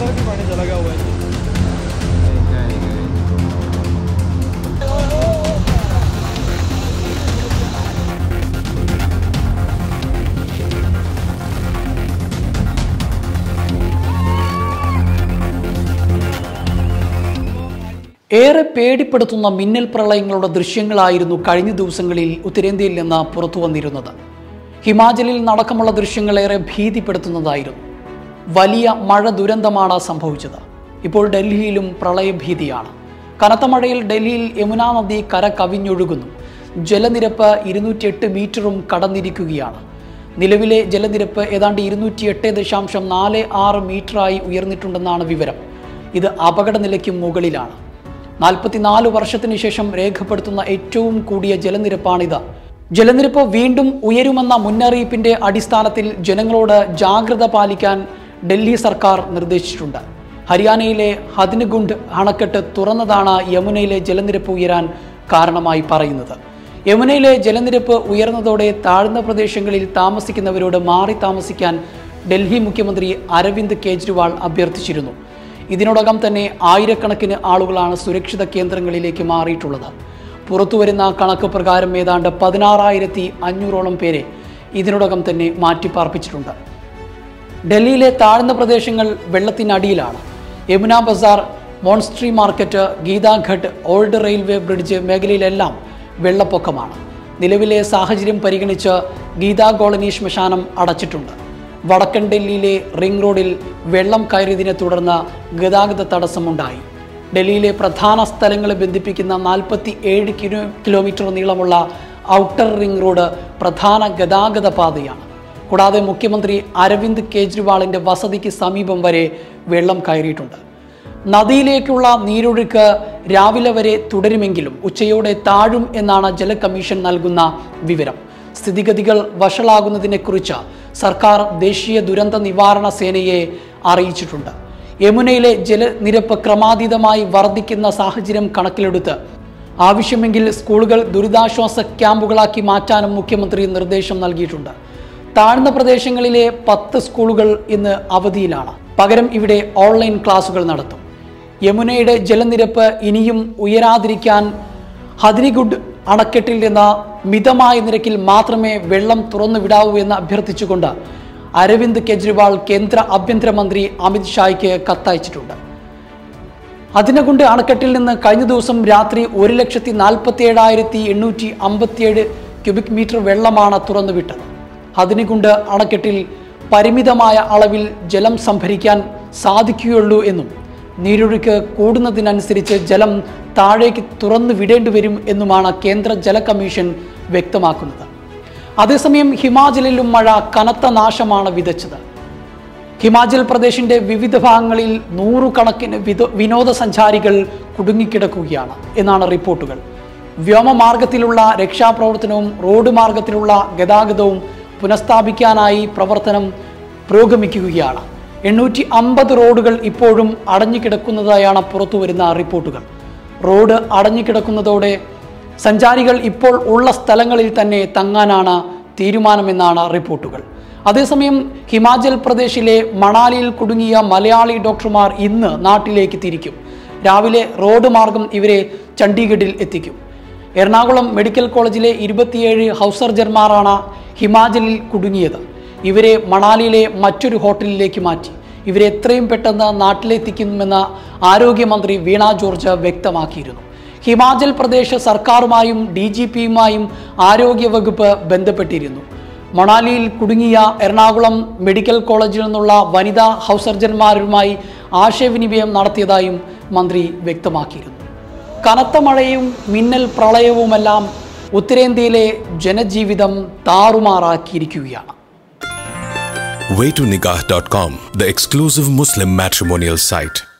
में भी पानी चला गया हुआ है ഏറെ പേടിപ്പെടുത്തുന്ന മിന്നൽ പ്രളയങ്ങളുടെ ദൃശ്യങ്ങളായിരുന്നു കഴിഞ്ഞ ദിവസങ്ങളിൽ ഉത്തരേന്ത്യയിൽ നിന്ന് പുറത്തു വന്നിരുന്നത് ഹിമാചലിൽ നടക്കമുള്ള ദൃശ്യങ്ങൾ ഏറെ ഭീതിപ്പെടുത്തുന്നതായിരുന്നു വലിയ മഴ ദുരന്തമാണ് സംഭവിച്ചത് ഇപ്പോൾ ഡൽഹിയിലും പ്രളയഭീതിയാണ് കനത്ത മഴയിൽ ഡൽഹിയിൽ യമുനാ നദി കര കവിഞ്ഞൊഴുകുന്നു ജലനിരപ്പ് ഇരുന്നൂറ്റിയെട്ട് മീറ്ററും കടന്നിരിക്കുകയാണ് നിലവിലെ ജലനിരപ്പ് ഏതാണ്ട് ഇരുന്നൂറ്റിയെട്ട് ദശാംശം നാല് ആറ് മീറ്ററായി ഉയർന്നിട്ടുണ്ടെന്നാണ് വിവരം ഇത് അപകടനിലയ്ക്കും മുകളിലാണ് നാൽപ്പത്തിനാല് വർഷത്തിന് ശേഷം രേഖപ്പെടുത്തുന്ന ഏറ്റവും കൂടിയ ജലനിരപ്പാണിത് ജലനിരപ്പ് വീണ്ടും ഉയരുമെന്ന മുന്നറിയിപ്പിന്റെ അടിസ്ഥാനത്തിൽ ജനങ്ങളോട് ജാഗ്രത പാലിക്കാൻ ഡൽഹി സർക്കാർ നിർദ്ദേശിച്ചിട്ടുണ്ട് ഹരിയാനയിലെ ഹദിനുഗുണ്ട് അണക്കെട്ട് തുറന്നതാണ് യമുനയിലെ ജലനിരപ്പ് ഉയരാൻ കാരണമായി പറയുന്നത് യമുനയിലെ ജലനിരപ്പ് ഉയർന്നതോടെ താഴ്ന്ന പ്രദേശങ്ങളിൽ താമസിക്കുന്നവരോട് മാറി താമസിക്കാൻ ഡൽഹി മുഖ്യമന്ത്രി അരവിന്ദ് കെജ്രിവാൾ അഭ്യർത്ഥിച്ചിരുന്നു ഇതിനോടകം തന്നെ ആയിരക്കണക്കിന് ആളുകളാണ് സുരക്ഷിത കേന്ദ്രങ്ങളിലേക്ക് മാറിയിട്ടുള്ളത് പുറത്തുവരുന്ന കണക്ക് പ്രകാരം ഏതാണ്ട് പതിനാറായിരത്തി അഞ്ഞൂറോളം പേരെ ഇതിനോടകം തന്നെ മാറ്റിപ്പാർപ്പിച്ചിട്ടുണ്ട് ഡൽഹിയിലെ താഴ്ന്ന പ്രദേശങ്ങൾ വെള്ളത്തിനടിയിലാണ് യമുന ബസാർ മോൺസ്ട്രി മാർക്കറ്റ് ഗീതാഘട്ട് ഓൾഡ് റെയിൽവേ ബ്രിഡ്ജ് മേഖലയിലെല്ലാം വെള്ളപ്പൊക്കമാണ് നിലവിലെ സാഹചര്യം പരിഗണിച്ച് ഗീതാ കോളനി ശ്മശാനം അടച്ചിട്ടുണ്ട് വടക്കൻ ഡൽഹിയിലെ റിംഗ് റോഡിൽ വെള്ളം കയറിയതിനെ തുടർന്ന് ഗതാഗത തടസ്സമുണ്ടായി ഡൽഹിയിലെ പ്രധാന സ്ഥലങ്ങളെ ബന്ധിപ്പിക്കുന്ന നാൽപ്പത്തി ഏഴ് കിലോ കിലോമീറ്റർ നീളമുള്ള ഔട്ടർ റിംഗ് റോഡ് പ്രധാന ഗതാഗത പാതയാണ് കൂടാതെ മുഖ്യമന്ത്രി അരവിന്ദ് കെജ്രിവാളിന്റെ വസതിക്ക് സമീപം വരെ വെള്ളം കയറിയിട്ടുണ്ട് നദിയിലേക്കുള്ള നീരൊഴുക്ക് രാവിലെ വരെ തുടരുമെങ്കിലും ഉച്ചയോടെ താഴും എന്നാണ് ജല കമ്മീഷൻ നൽകുന്ന വിവരം സ്ഥിതിഗതികൾ വഷളാകുന്നതിനെക്കുറിച്ച് സർക്കാർ ദേശീയ ദുരന്ത നിവാരണ സേനയെ അറിയിച്ചിട്ടുണ്ട് യമുനയിലെ ജലനിരപ്പ് ക്രമാതീതമായി വർദ്ധിക്കുന്ന സാഹചര്യം കണക്കിലെടുത്ത് ആവശ്യമെങ്കിൽ സ്കൂളുകൾ ദുരിതാശ്വാസ ക്യാമ്പുകളാക്കി മാറ്റാനും മുഖ്യമന്ത്രി നിർദ്ദേശം നൽകിയിട്ടുണ്ട് താഴ്ന്ന പ്രദേശങ്ങളിലെ പത്ത് സ്കൂളുകൾ ഇന്ന് അവധിയിലാണ് പകരം ഇവിടെ ഓൺലൈൻ ക്ലാസുകൾ നടത്തും യമുനയുടെ ജലനിരപ്പ് ഇനിയും ഉയരാതിരിക്കാൻ ഹദിനിഗുഡ് അണക്കെട്ടിൽ നിന്ന് മിതമായ നിരക്കിൽ മാത്രമേ വെള്ളം തുറന്നു വിടാവൂ എന്ന് അഭ്യർത്ഥിച്ചുകൊണ്ട് അരവിന്ദ് കെജ്രിവാൾ കേന്ദ്ര ആഭ്യന്തരമന്ത്രി അമിത് ഷായ്ക്ക് കത്തയച്ചിട്ടുണ്ട് അതിനെക്കൊണ്ട് അണക്കെട്ടിൽ നിന്ന് കഴിഞ്ഞ ദിവസം രാത്രി ഒരു ലക്ഷത്തി നാൽപ്പത്തി ഏഴായിരത്തി എണ്ണൂറ്റി അമ്പത്തിയേഴ് ക്യൂബിക് മീറ്റർ വെള്ളമാണ് തുറന്നുവിട്ടത് അതിനെക്കൊണ്ട് അണക്കെട്ടിൽ പരിമിതമായ അളവിൽ ജലം സംഭരിക്കാൻ സാധിക്കുകയുള്ളൂ എന്നും നീരൊഴുക്ക് കൂടുന്നതിനനുസരിച്ച് ജലം താഴേക്ക് തുറന്നു വിടേണ്ടി വരും എന്നുമാണ് കേന്ദ്ര ജല കമ്മീഷൻ വ്യക്തമാക്കുന്നത് അതേസമയം ഹിമാചലിലും മഴ കനത്ത നാശമാണ് വിതച്ചത് ഹിമാചൽ പ്രദേശിന്റെ വിവിധ ഭാഗങ്ങളിൽ നൂറുകണക്കിന് വിദ വിനോദസഞ്ചാരികൾ കുടുങ്ങിക്കിടക്കുകയാണ് എന്നാണ് റിപ്പോർട്ടുകൾ വ്യോമമാർഗത്തിലുള്ള രക്ഷാപ്രവർത്തനവും റോഡ് മാർഗത്തിലുള്ള ഗതാഗതവും പുനഃസ്ഥാപിക്കാനായി പ്രവർത്തനം പുരോഗമിക്കുകയാണ് എണ്ണൂറ്റി അമ്പത് റോഡുകൾ ഇപ്പോഴും അടഞ്ഞുകിടക്കുന്നതായാണ് പുറത്തുവരുന്ന റിപ്പോർട്ടുകൾ റോഡ് അടഞ്ഞുകിടക്കുന്നതോടെ സഞ്ചാരികൾ ഇപ്പോൾ ഉള്ള സ്ഥലങ്ങളിൽ തന്നെ തങ്ങാനാണ് തീരുമാനമെന്നാണ് റിപ്പോർട്ടുകൾ അതേസമയം ഹിമാചൽ പ്രദേശിലെ മണാലിയിൽ കുടുങ്ങിയ മലയാളി ഡോക്ടർമാർ ഇന്ന് നാട്ടിലേക്ക് തിരിക്കും രാവിലെ റോഡ് മാർഗം ഇവരെ ചണ്ഡീഗഡിൽ എത്തിക്കും എറണാകുളം മെഡിക്കൽ കോളേജിലെ ഇരുപത്തിയേഴ് ഹൗസ് സർജന്മാരാണ് ഹിമാചലിൽ കുടുങ്ങിയത് ഇവരെ മണാലിയിലെ മറ്റൊരു ഹോട്ടലിലേക്ക് മാറ്റി ഇവരെ എത്രയും പെട്ടെന്ന് നാട്ടിലെത്തിക്കുമെന്ന് ആരോഗ്യമന്ത്രി വീണ ജോർജ് വ്യക്തമാക്കിയിരുന്നു ഹിമാചൽ പ്രദേശ് സർക്കാരുമായും ഡി ജി പിയുമായും ആരോഗ്യവകുപ്പ് ബന്ധപ്പെട്ടിരുന്നു മണാലിയിൽ കുടുങ്ങിയ എറണാകുളം മെഡിക്കൽ കോളേജിൽ നിന്നുള്ള വനിതാ ഹൗസ് സർജന്മാരുമായി ആശയവിനിമയം നടത്തിയതായും മന്ത്രി വ്യക്തമാക്കിയിരുന്നു കനത്ത മഴയും മിന്നൽ പ്രളയവുമെല്ലാം ഉത്തരേന്ത്യയിലെ ജനജീവിതം താറുമാറാക്കിയിരിക്കുകയാണ് waytonikah.com, the exclusive Muslim matrimonial site.